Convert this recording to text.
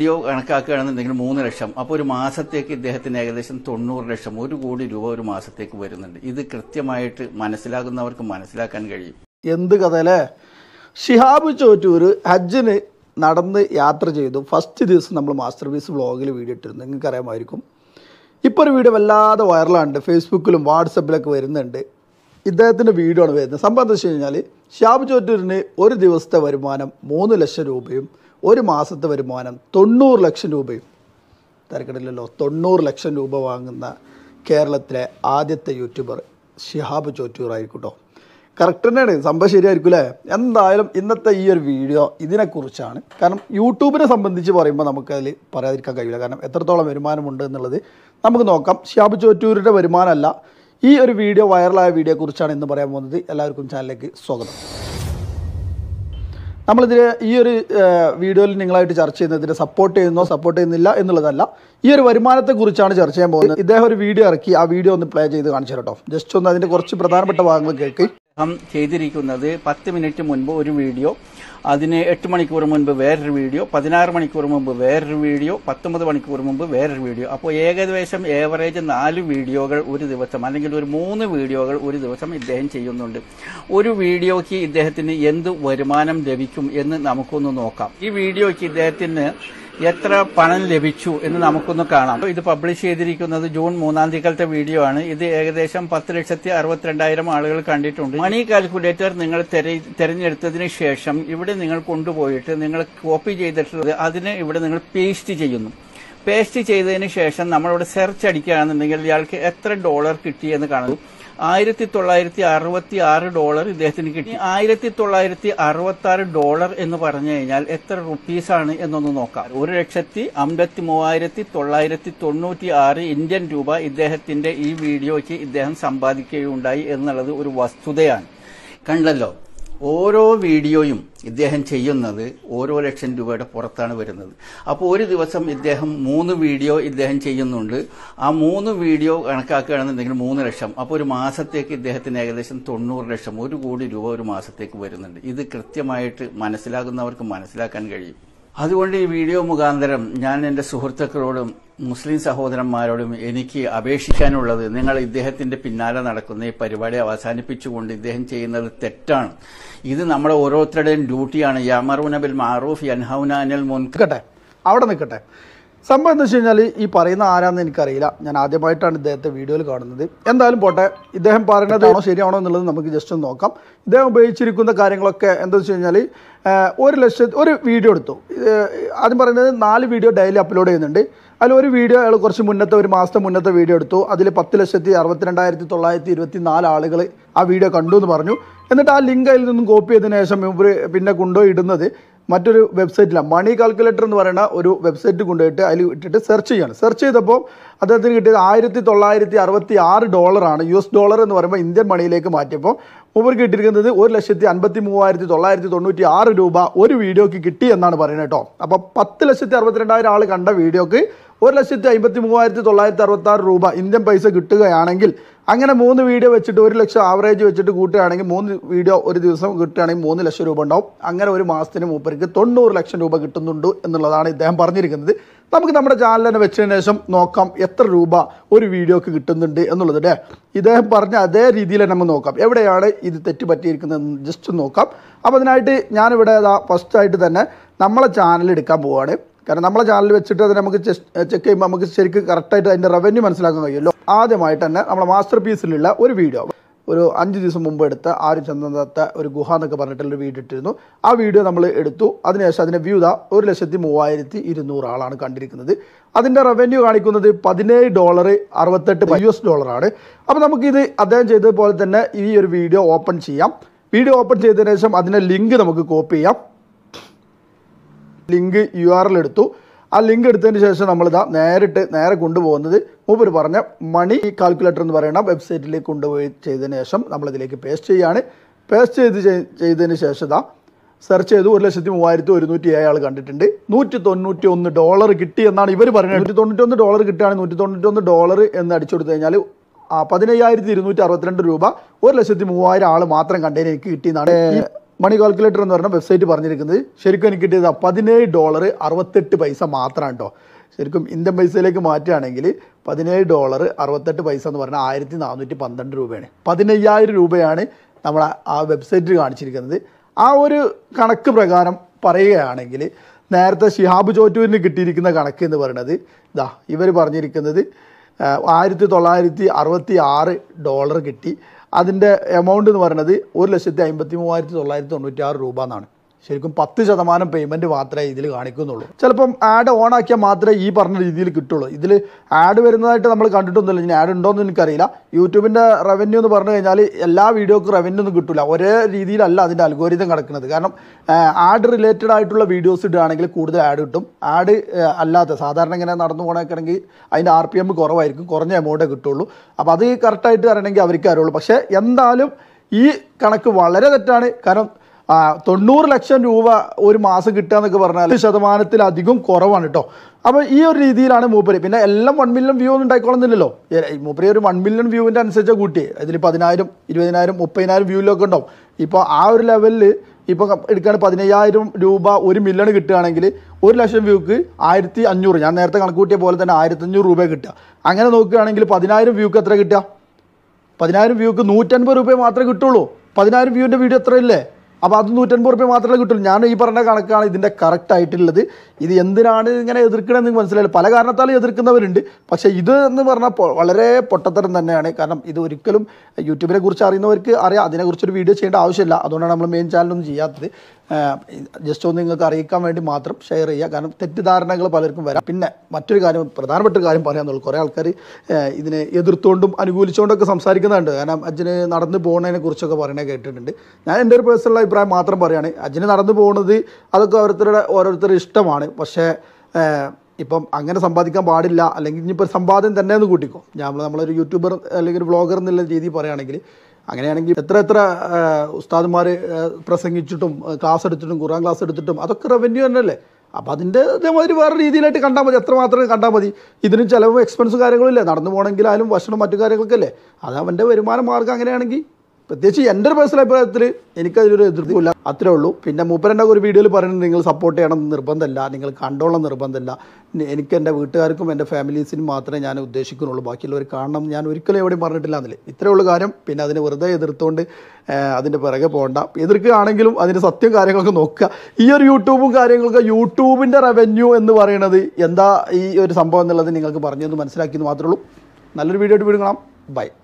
video കണക്കാക്കുകയാണെന്നുണ്ടെങ്കിൽ മൂന്ന് ലക്ഷം അപ്പോൾ ഒരു മാസത്തേക്ക് ഇദ്ദേഹത്തിന് ഏകദേശം തൊണ്ണൂറ് ലക്ഷം ഒരു കോടി രൂപ ഒരു മാസത്തേക്ക് വരുന്നുണ്ട് ഇത് കൃത്യമായിട്ട് മനസ്സിലാകുന്നവർക്ക് മനസ്സിലാക്കാൻ കഴിയും എന്ത് കഥ അല്ലേ ഷിഹാബ് ചോറ്റൂർ ഹജ്ജിന് നടന്ന് യാത്ര ചെയ്തു ഫസ്റ്റ് ദിവസം നമ്മൾ മാസ്റ്റർ പീസ് വ്ളോഗിൽ വീഡിയോ ഇട്ടിരുന്നു നിങ്ങൾക്ക് അറിയാമായിരിക്കും ഇപ്പോൾ ഒരു വീഡിയോ വല്ലാതെ വൈറലാണ്ട് ഫേസ്ബുക്കിലും വാട്സപ്പിലൊക്കെ വരുന്നുണ്ട് ഇദ്ദേഹത്തിൻ്റെ വീഡിയോ ആണ് വരുന്നത് സംഭവം എന്താ വെച്ച് കഴിഞ്ഞാൽ ഷിഹാബ് ചോറ്റൂരിന് ഒരു ദിവസത്തെ വരുമാനം മൂന്ന് ലക്ഷം രൂപയും ഒരു മാസത്തെ വരുമാനം തൊണ്ണൂറ് ലക്ഷം രൂപയും തിരക്കിടില്ലല്ലോ തൊണ്ണൂറ് ലക്ഷം രൂപ വാങ്ങുന്ന കേരളത്തിലെ ആദ്യത്തെ യൂട്യൂബർ ഷിഹാബ് ചോറ്റൂർ ആയിരിക്കും കേട്ടോ കറക്റ്റ് തന്നെയാണ് സംഭവം ശരിയായിരിക്കും അല്ലേ എന്തായാലും ഇന്നത്തെ ഈ ഒരു വീഡിയോ ഇതിനെക്കുറിച്ചാണ് കാരണം യൂട്യൂബിനെ സംബന്ധിച്ച് പറയുമ്പോൾ നമുക്കതിൽ പറയാതിരിക്കാൻ കഴിയില്ല കാരണം എത്രത്തോളം വരുമാനമുണ്ട് എന്നുള്ളത് നമുക്ക് നോക്കാം ഷിഹാബ് ചോറ്റൂരിൻ്റെ വരുമാനമല്ല ഈ ഒരു വീഡിയോ വൈറലായ വീഡിയോയെക്കുറിച്ചാണ് ഇന്ന് പറയാൻ പോകുന്നത് എല്ലാവർക്കും ചാനലിലേക്ക് സ്വാഗതം നമ്മളിതിൽ ഈ ഒരു വീഡിയോയിൽ നിങ്ങളായിട്ട് ചർച്ച ചെയ്യുന്നത് ഇതിനെ സപ്പോർട്ട് ചെയ്യുന്നോ സപ്പോർട്ട് ചെയ്യുന്നില്ല എന്നുള്ളതല്ല ഈ ഒരു വരുമാനത്തെക്കുറിച്ചാണ് ചർച്ച ചെയ്യാൻ പോകുന്നത് ഇദ്ദേഹം ഒരു വീഡിയോ ഇറക്കി ആ വീഡിയോ ഒന്ന് പ്ലേ ചെയ്ത് കാണിച്ചു കേട്ടോ ജസ്റ്റ് ഒന്ന് അതിൻ്റെ കുറച്ച് പ്രധാനപ്പെട്ട ഭാഗങ്ങൾ കേൾക്ക് അദ്ദേഹം ചെയ്തിരിക്കുന്നത് പത്ത് മിനിറ്റ് മുൻപ് ഒരു വീഡിയോ അതിന് എട്ട് മണിക്കൂർ മുൻപ് വേറൊരു വീഡിയോ പതിനാറ് മണിക്കൂർ മുമ്പ് വേറൊരു വീഡിയോ പത്തൊമ്പത് മണിക്കൂർ മുമ്പ് വേറൊരു വീഡിയോ അപ്പോൾ ഏകദേശം ഏവറേജ് നാല് വീഡിയോകൾ ഒരു ദിവസം അല്ലെങ്കിൽ ഒരു മൂന്ന് വീഡിയോകൾ ഒരു ദിവസം ഇദ്ദേഹം ചെയ്യുന്നുണ്ട് ഒരു വീഡിയോയ്ക്ക് ഇദ്ദേഹത്തിന് എന്ത് വരുമാനം ലഭിക്കും എന്ന് നമുക്കൊന്ന് നോക്കാം ഈ വീഡിയോയ്ക്ക് ഇദ്ദേഹത്തിന് എത്ര പണം ലഭിച്ചു എന്ന് നമുക്കൊന്ന് കാണാം ഇത് പബ്ലിഷ് ചെയ്തിരിക്കുന്നത് ജൂൺ മൂന്നാം തീയതിക്കലത്തെ വീഡിയോ ആണ് ഇത് ഏകദേശം പത്ത് ലക്ഷത്തി അറുപത്തിരണ്ടായിരം ആളുകൾ കണ്ടിട്ടുണ്ട് മണി കാൽക്കുലേറ്റർ നിങ്ങൾ തെര- തെരഞ്ഞെടുത്തതിന് ശേഷം ഇവിടെ നിങ്ങൾ കൊണ്ടുപോയിട്ട് നിങ്ങൾ കോപ്പി ചെയ്തിട്ടുള്ളത് അതിന് ഇവിടെ നിങ്ങൾ പേസ്റ്റ് ചെയ്യുന്നു പേസ്റ്റ് ചെയ്തതിന് ശേഷം നമ്മളിവിടെ സെർച്ച് അടിക്കുകയാണെന്നുണ്ടെങ്കിൽ ഇയാൾക്ക് എത്ര ഡോളർ കിട്ടി എന്ന് കാണുന്നു ആയിരത്തി തൊള്ളായിരത്തി അറുപത്തി ആറ് ഡോളർ ഇദ്ദേഹത്തിന് കിട്ടി ആയിരത്തി തൊള്ളായിരത്തി അറുപത്തി ആറ് ഡോളർ എന്ന് പറഞ്ഞു കഴിഞ്ഞാൽ എത്ര റുപ്പീസാണ് എന്നൊന്ന് നോക്കാം ഒരു ലക്ഷത്തി അമ്പത്തി മൂവായിരത്തി തൊള്ളായിരത്തി തൊണ്ണൂറ്റി ആറ് ഇന്ത്യൻ രൂപ ഇദ്ദേഹത്തിന്റെ ഈ വീഡിയോയ്ക്ക് ഇദ്ദേഹം സമ്പാദിക്കുകയുണ്ടായി എന്നുള്ളത് ഒരു വസ്തുതയാണ് കണ്ടല്ലോ ഓരോ വീഡിയോയും ഇദ്ദേഹം ചെയ്യുന്നത് ഓരോ ലക്ഷം രൂപയുടെ പുറത്താണ് വരുന്നത് അപ്പോൾ ഒരു ദിവസം ഇദ്ദേഹം മൂന്ന് വീഡിയോ ഇദ്ദേഹം ചെയ്യുന്നുണ്ട് ആ മൂന്ന് വീഡിയോ കണക്കാക്കുകയാണെന്നുണ്ടെങ്കിൽ മൂന്ന് ലക്ഷം അപ്പോൾ ഒരു മാസത്തേക്ക് ഇദ്ദേഹത്തിന് ഏകദേശം തൊണ്ണൂറ് ലക്ഷം ഒരു കോടി രൂപ ഒരു മാസത്തേക്ക് വരുന്നുണ്ട് ഇത് കൃത്യമായിട്ട് മനസ്സിലാകുന്നവർക്ക് മനസ്സിലാക്കാൻ കഴിയും അതുകൊണ്ട് ഈ വീഡിയോ മുഖാന്തരം ഞാൻ എൻ്റെ സുഹൃത്തുക്കളോടും മുസ്ലിം സഹോദരന്മാരോടും എനിക്ക് അപേക്ഷിക്കാനുള്ളത് നിങ്ങൾ ഇദ്ദേഹത്തിന്റെ പിന്നാലെ നടക്കുന്ന ഈ പരിപാടി അവസാനിപ്പിച്ചുകൊണ്ട് ഇദ്ദേഹം ചെയ്യുന്നത് തെറ്റാണ് ഇത് നമ്മുടെ ഓരോരുത്തരുടെയും ഡ്യൂട്ടിയാണ് യമറൂന ബിൽ മാറൂഫ് യൻഹൗന അനിൽ മുൻ നിൽക്കട്ടെ അവിടെ നിൽക്കട്ടെ സംഭവം എന്താ വെച്ച് കഴിഞ്ഞാൽ ഈ പറയുന്ന ആരാന്ന് എനിക്കറിയില്ല ഞാൻ ആദ്യമായിട്ടാണ് ഇദ്ദേഹത്തെ വീഡിയോയിൽ കാണുന്നത് എന്തായാലും പോട്ടെ ഇദ്ദേഹം പറയുന്നതാണോ ശരിയാണോ എന്നുള്ളത് നമുക്ക് ജസ്റ്റ് ഒന്ന് നോക്കാം ഇദ്ദേഹം ഉപയോഗിച്ചിരിക്കുന്ന കാര്യങ്ങളൊക്കെ എന്താ വെച്ച് കഴിഞ്ഞാൽ ഒരു ലക്ഷത്തി ഒരു വീഡിയോ എടുത്തു ഇത് ആദ്യം പറയുന്നത് നാല് വീഡിയോ ഡെയിലി അപ്ലോഡ് ചെയ്യുന്നുണ്ട് അതിൽ ഒരു വീഡിയോ അയാൾ കുറച്ച് മുന്നത്തെ ഒരു മാസത്തെ മുന്നത്തെ വീഡിയോ എടുത്തു അതിൽ പത്ത് ലക്ഷത്തി അറുപത്തിരണ്ടായിരത്തി തൊള്ളായിരത്തി ഇരുപത്തി നാല് ആളുകൾ ആ വീഡിയോ കണ്ടു എന്ന് പറഞ്ഞു എന്നിട്ട് ആ ലിങ്ക് അതിൽ നിന്നും കോപ്പി ചെയ്തതിനു ശേഷം ഇവർ പിന്നെ കൊണ്ടുപോയി ഇടുന്നത് മറ്റൊരു വെബ്സൈറ്റിലാണ് മണി കാൽക്കുലേറ്റർ എന്ന് പറയുന്ന ഒരു വെബ്സൈറ്റ് കൊണ്ടുപോയിട്ട് അതിൽ ഇട്ടിട്ട് സെർച്ച് ചെയ്യാണ് സെർച്ച് ചെയ്തപ്പോൾ അദ്ദേഹത്തിന് കിട്ടിയത് ആയിരത്തി തൊള്ളായിരത്തി അറുപത്തി ആറ് ഡോളറാണ് യു എസ് ഡോളർ എന്ന് പറയുമ്പോൾ ഇന്ത്യൻ മണിയിലേക്ക് മാറ്റിയപ്പോൾ മൂപ്പർ കിട്ടിയിരിക്കുന്നത് ഒരു ലക്ഷത്തി അൻപത്തി മൂവായിരത്തി തൊള്ളായിരത്തി തൊണ്ണൂറ്റി ആറ് രൂപ ഒരു വീഡിയോക്ക് കിട്ടി എന്നാണ് പറയുന്നത് കേട്ടോ അപ്പോൾ പത്ത് ലക്ഷത്തി അറുപത്തിരണ്ടായിരം ആൾ കണ്ട വീഡിയോക്ക് ഒരു ലക്ഷത്തി അമ്പത്തി മൂവായിരത്തി തൊള്ളായിരത്തി അറുപത്തി ആറ് രൂപ ഇന്ത്യൻ പൈസ കിട്ടുകയാണെങ്കിൽ അങ്ങനെ മൂന്ന് വീഡിയോ വെച്ചിട്ട് ഒരു ലക്ഷം ആവറേജ് വെച്ചിട്ട് കൂട്ടുകയാണെങ്കിൽ മൂന്ന് വീഡിയോ ഒരു ദിവസം കിട്ടുകയാണെങ്കിൽ മൂന്ന് ലക്ഷം രൂപ ഉണ്ടാവും അങ്ങനെ ഒരു മാസത്തിന് മൂപ്പർക്ക് തൊണ്ണൂറ് ലക്ഷം രൂപ കിട്ടുന്നുണ്ട് എന്നുള്ളതാണ് ഇദ്ദേഹം പറഞ്ഞിരിക്കുന്നത് നമുക്ക് നമ്മുടെ ചാനൽ തന്നെ വെച്ചതിന് ശേഷം നോക്കാം എത്ര രൂപ ഒരു വീഡിയോക്ക് കിട്ടുന്നുണ്ട് എന്നുള്ളത് അല്ലേ ഇദ്ദേഹം പറഞ്ഞ അതേ രീതിയിൽ തന്നെ നമുക്ക് നോക്കാം എവിടെയാണ് ഇത് തെറ്റ് പറ്റിയിരിക്കുന്നത് ജസ്റ്റ് നോക്കാം അപ്പോൾ അതിനായിട്ട് ഞാനിവിടെ ഫസ്റ്റ് ആയിട്ട് തന്നെ നമ്മളെ ചാനൽ എടുക്കാൻ പോവുകയാണ് കാരണം നമ്മളെ ചാനൽ വെച്ചിട്ട് അത് നമുക്ക് ചെക്ക് ചെയ്യുമ്പോൾ നമുക്ക് ശരിക്കും കറക്റ്റായിട്ട് അതിൻ്റെ റവന്യൂ മനസ്സിലാക്കാൻ കഴിയുമല്ലോ ആദ്യമായിട്ട് തന്നെ നമ്മളെ മാസ്റ്റർ പീസിലുള്ള ഒരു വീഡിയോ ഒരു അഞ്ച് ദിവസം മുമ്പ് എടുത്ത ആര് ചന്ദനത്ത ഒരു ഗുഹ എന്നൊക്കെ പറഞ്ഞിട്ടുള്ള ഒരു വീഡിയോ ഇട്ടിരുന്നു ആ വീഡിയോ നമ്മൾ എടുത്തു അതിനുശേഷം അതിൻ്റെ വ്യൂ ഇതാ ഒരു ലക്ഷത്തി മൂവായിരത്തി ഇരുന്നൂറ് ആളാണ് കണ്ടിരിക്കുന്നത് അതിൻ്റെ റവന്യൂ കാണിക്കുന്നത് പതിനേഴ് ഡോളർ അറുപത്തെട്ട് യു എസ് ഡോളറാണ് അപ്പോൾ നമുക്കിത് അദ്ദേഹം ചെയ്തതുപോലെ തന്നെ ഈ ഒരു വീഡിയോ ഓപ്പൺ ചെയ്യാം വീഡിയോ ഓപ്പൺ ചെയ്തതിന് ശേഷം അതിൻ്റെ ലിങ്ക് നമുക്ക് കോപ്പി ചെയ്യാം ലിങ്ക് യു ആർ എൽ എടുത്തു ആ ലിങ്ക് എടുത്തതിന് ശേഷം നമ്മളിതാ നേരിട്ട് നേരെ കൊണ്ടുപോകുന്നത് മൂപ്പർ പറഞ്ഞ മണി കാൽക്കുലേറ്റർ എന്ന് പറയുന്ന വെബ്സൈറ്റിലേക്ക് കൊണ്ടുപോയി ചെയ്തതിന് ശേഷം നമ്മളിതിലേക്ക് പേസ്റ്റ് ചെയ്യാണ് പേസ്റ്റ് ചെയ്ത് ചെയ്- ചെയ്തതിന് ശേഷം ഇതാ സെർച്ച് ചെയ്തു ഒരു ലക്ഷത്തി മൂവായിരത്തി ഒരുന്നൂറ്റി ഏഴ് ആൾ കണ്ടിട്ടുണ്ട് നൂറ്റി തൊണ്ണൂറ്റി ഒന്ന് ഡോളർ കിട്ടി എന്നാണ് ഇവർ പറയുന്നത് നൂറ്റി തൊണ്ണൂറ്റി ഒന്ന് ഡോളർ കിട്ടുകയാണെങ്കിൽ നൂറ്റി തൊണ്ണൂറ്റി ഒന്ന് ഡോളർ എന്ന് അടിച്ചു കൊടുത്തു കഴിഞ്ഞാൽ ആ പതിനയ്യായിരത്തി ഇരുന്നൂറ്റി അറുപത്തിരണ്ട് രൂപ ഒരു ലക്ഷത്തി മൂവായിരം ആൾ മാത്രം കണ്ടതിന് എനിക്ക് കിട്ടിയെന്നാണ് ഈ മണി കാൽക്കുലേറ്റർ എന്ന് പറഞ്ഞ വെബ്സൈറ്റ് പറഞ്ഞിരിക്കുന്നത് ശരിക്കും എനിക്ക് കിട്ടിയത് പതിനേഴ് ഡോളർ അറുപത്തെട്ട് പൈസ മാത്രമാണ് കേട്ടോ ശരിക്കും ഇന്ത്യൻ പൈസയിലേക്ക് മാറ്റുകയാണെങ്കിൽ പതിനേഴ് ഡോളർ അറുപത്തെട്ട് പൈസ എന്ന് പറഞ്ഞാൽ ആയിരത്തി നാനൂറ്റി പന്ത്രണ്ട് രൂപയാണ് പതിനയ്യായിരം രൂപയാണ് നമ്മൾ ആ വെബ്സൈറ്റിൽ കാണിച്ചിരിക്കുന്നത് ആ ഒരു കണക്ക് പ്രകാരം പറയുകയാണെങ്കിൽ നേരത്തെ ഷിഹാബ് ചോറ്റൂരിന് കിട്ടിയിരിക്കുന്ന കണക്ക് എന്ന് പറയുന്നത് ഇതാ ഇവർ പറഞ്ഞിരിക്കുന്നത് ആയിരത്തി തൊള്ളായിരത്തി അറുപത്തി ആറ് ഡോളർ കിട്ടി അതിൻ്റെ എമൗണ്ട് എന്ന് പറയുന്നത് ഒരു ലക്ഷത്തി അമ്പത്തി മൂവായിരത്തി തൊള്ളായിരത്തി തൊണ്ണൂറ്റി ആറ് രൂപ എന്നാണ് ശരിക്കും പത്ത് ശതമാനം പേയ്മെൻറ്റ് മാത്രമേ ഇതിൽ കാണിക്കുന്നുള്ളൂ ചിലപ്പം ആഡ് ഓൺ ആക്കിയാൽ മാത്രമേ ഈ പറഞ്ഞ രീതിയിൽ കിട്ടുള്ളൂ ഇതിൽ ആഡ് വരുന്നതായിട്ട് നമ്മൾ കണ്ടിട്ടൊന്നുമില്ല ഇനി ആഡ് ഉണ്ടോയെന്ന് എനിക്കറിയില്ല യൂട്യൂബിൻ്റെ റവന്യൂ എന്ന് പറഞ്ഞു കഴിഞ്ഞാൽ എല്ലാ വീഡിയോക്കും റവന്യൂ ഒന്നും കിട്ടില്ല ഒരേ രീതിയിലല്ല അതിൻ്റെ അൽഗോരിതം കിടക്കുന്നത് കാരണം ആഡ് റിലേറ്റഡ് ആയിട്ടുള്ള വീഡിയോസ് ഇടുകയാണെങ്കിൽ കൂടുതൽ ആഡ് കിട്ടും ആഡ് അല്ലാത്ത സാധാരണ ഇങ്ങനെ നടന്നു പോകണമെങ്കിൽ അതിൻ്റെ ആർ പി എം കുറവായിരിക്കും കുറഞ്ഞ എമൗണ്ടേ കിട്ടുള്ളൂ അപ്പോൾ അത് കറക്റ്റായിട്ട് അറിയണമെങ്കിൽ അവർക്ക് അറിയുള്ളൂ പക്ഷേ എന്തായാലും ഈ കണക്ക് വളരെ തെറ്റാണ് കാരണം ആ, തൊണ്ണൂറ് ലക്ഷം രൂപ ഒരു മാസം കിട്ടുക എന്നൊക്കെ പറഞ്ഞാൽ ശതമാനത്തിലധികം കുറവാണ് കേട്ടോ അപ്പോൾ ഈ ഒരു രീതിയിലാണ് മൂപ്പര് പിന്നെ എല്ലാം വൺ മില്യൺ വ്യൂ ഒന്നും ഉണ്ടായിക്കോളുന്നില്ലല്ലോ ഏ, ഈ മൂപ്പര് ഒരു വൺ മില്യൺ വ്യൂവിൻ്റെ അനുസരിച്ച് കൂട്ടി ഇതിൽ പതിനായിരം ഇരുപതിനായിരം മുപ്പതിനായിരം വ്യൂവിലൊക്കെ ഉണ്ടാവും ഇപ്പോൾ ആ ഒരു ലെവലിൽ ഇപ്പോൾ എടുക്കുകയാണ് പതിനയ്യായിരം രൂപ ഒരു മില്യൺ കിട്ടുകയാണെങ്കിൽ ഒരു ലക്ഷം വ്യൂക്ക് ആയിരത്തി അഞ്ഞൂറ് ഞാൻ നേരത്തെ കണക്ക് കൂട്ടിയ പോലെ തന്നെ ആയിരത്തി അഞ്ഞൂറ് രൂപ കിട്ടുക അങ്ങനെ നോക്കുകയാണെങ്കിൽ പതിനായിരം വ്യൂക്ക് എത്ര കിട്ടുക പതിനായിരം വ്യൂക്ക് നൂറ്റൻപത് രൂപ മാത്രമേ കിട്ടുള്ളൂ പതിനായിരം വ്യൂവിൻ്റെ വീഡിയോ എത്രയില്ലേ അപ്പോൾ അത് നൂറ്റൻപത് റുപ്യ മാത്രമേ കിട്ടുള്ളൂ ഞാൻ ഈ പറഞ്ഞ കണക്കാണ് ഇതിൻ്റെ കറക്റ്റ് ആയിട്ടുള്ളത് ഇത് എന്തിനാണ് ഇങ്ങനെ എതിർക്കണമെന്ന് എനിക്ക് മനസ്സിലായില്ല പല കാരണത്താലും എതിർക്കുന്നവരുണ്ട് പക്ഷേ ഇത് എന്ന് പറഞ്ഞാൽ പൊ- വളരെ പൊട്ടത്തരം തന്നെയാണ് കാരണം ഇത് ഒരിക്കലും യൂട്യൂബിനെ കുറിച്ച് അറിയുന്നവർക്ക് അറിയാം അതിനെക്കുറിച്ചൊരു വീഡിയോ ചെയ്യേണ്ട ആവശ്യമില്ല അതുകൊണ്ടാണ് നമ്മൾ മെയിൻ ചാനലൊന്നും ചെയ്യാത്തത് ജസ്റ്റ് ഒന്ന് നിങ്ങൾക്ക് അറിയിക്കാൻ വേണ്ടി മാത്രം ഷെയർ ചെയ്യുക കാരണം തെറ്റിദ്ധാരണകൾ പലർക്കും വരാം പിന്നെ മറ്റൊരു കാര്യം പ്രധാനപ്പെട്ട ഒരു കാര്യം പറയാന്നുള്ളൂ കുറേ ആൾക്കാർ ഇതിനെ എതിർത്തുകൊണ്ടും അനുകൂലിച്ചുകൊണ്ടൊക്കെ സംസാരിക്കുന്നുണ്ട് കാരണം അജ്ജിന് നടന്നു പോകുന്നതിനെ കുറിച്ചൊക്കെ പറയണേ കേട്ടിട്ടുണ്ട് ഞാൻ എൻ്റെ ഒരു പേഴ്സണൽ അഭിപ്രായം മാത്രം പറയുകയാണ് അജ്ജിന് നടന്നു പോകുന്നത് അതൊക്കെ ഓരോരുത്തരുടെ ഓരോരുത്തരുടെ ഇഷ്ടമാണ് പക്ഷേ ഏഹ്, ഇപ്പം അങ്ങനെ സമ്പാദിക്കാൻ പാടില്ല അല്ലെങ്കിൽ ഇനിയിപ്പോൾ സമ്പാദ്യം തന്നെ എന്ന് കൂട്ടിക്കോ ഞാൻ നമ്മളൊരു യൂട്യൂബർ അല്ലെങ്കിൽ ഒരു വ്ളോഗർ എന്നുള്ള രീതിയിൽ പറയുകയാണെങ്കിൽ അങ്ങനെയാണെങ്കിൽ എത്ര എത്ര ഉസ്താദുമാർ പ്രസംഗിച്ചിട്ടും ആ, ക്ലാസ് എടുത്തിട്ടും ഖുറാൻ ക്ലാസ് എടുത്തിട്ടും അതൊക്കെ റവന്യൂ തന്നെയല്ലേ അപ്പോൾ അതിൻ്റെ ഇതേമാതിരി വേറെ രീതിയിലായിട്ട് കണ്ടാൽ മതി എത്ര മാത്രമേ കണ്ടാൽ മതി ഇതിനും ചിലവും എക്സ്പെൻസ് കാര്യങ്ങളില്ലേ നടന്നു പോകണമെങ്കിലായാലും ഭക്ഷണം മറ്റു കാര്യങ്ങൾക്കല്ലേ അത് അവൻ്റെ വരുമാന മാർഗ്ഗം അങ്ങനെയാണെങ്കിൽ പ്രത്യേകിച്ച് എൻ്റെ ഒരു പേഴ്സണൽ അഭിപ്രായത്തിൽ എനിക്കതിലൊരു എതിർപ്പില്ല അത്രേ ഉള്ളൂ പിന്നെ മൂപ്പരൻ്റെ ഒരു വീഡിയോയിൽ പറയുന്നത് നിങ്ങൾ സപ്പോർട്ട് ചെയ്യണം എന്ന് നിർബന്ധമില്ല നിങ്ങൾ കണ്ടോളം നിർബന്ധമില്ല നി- എനിക്ക് എൻ്റെ വീട്ടുകാർക്കും എൻ്റെ ഫാമിലീസിനും മാത്രമേ ഞാൻ ഉദ്ദേശിക്കുന്നുള്ളൂ ബാക്കിയുള്ളവർ കാണണം എന്ന് ഞാൻ ഒരിക്കലും എവിടെയും പറഞ്ഞിട്ടില്ല എന്നില്ല ഇത്രയേ ഉള്ളൂ കാര്യം പിന്നെ അതിന് വെറുതെ എതിർത്തുകൊണ്ട് ഏഹ്, അതിൻ്റെ പിറകെ പോകണ്ട എതിർക്കുകയാണെങ്കിലും അതിൻ്റെ സത്യം കാര്യങ്ങളൊക്കെ നോക്കുക ഈ ഒരു യൂട്യൂബും കാര്യങ്ങളൊക്കെ യൂട്യൂബിൻ്റെ റവന്യൂ എന്ന് പറയുന്നത് എന്താ ഈ ഒരു സംഭവം എന്നുള്ളത് നിങ്ങൾക്ക് പറഞ്ഞു എന്ന് മനസ്സിലാക്കിയെന്ന് മാത്രമേ ഉള്ളൂ നല്ലൊരു വീഡിയോ ആയിട്ട് വീട് കാണാം ബൈ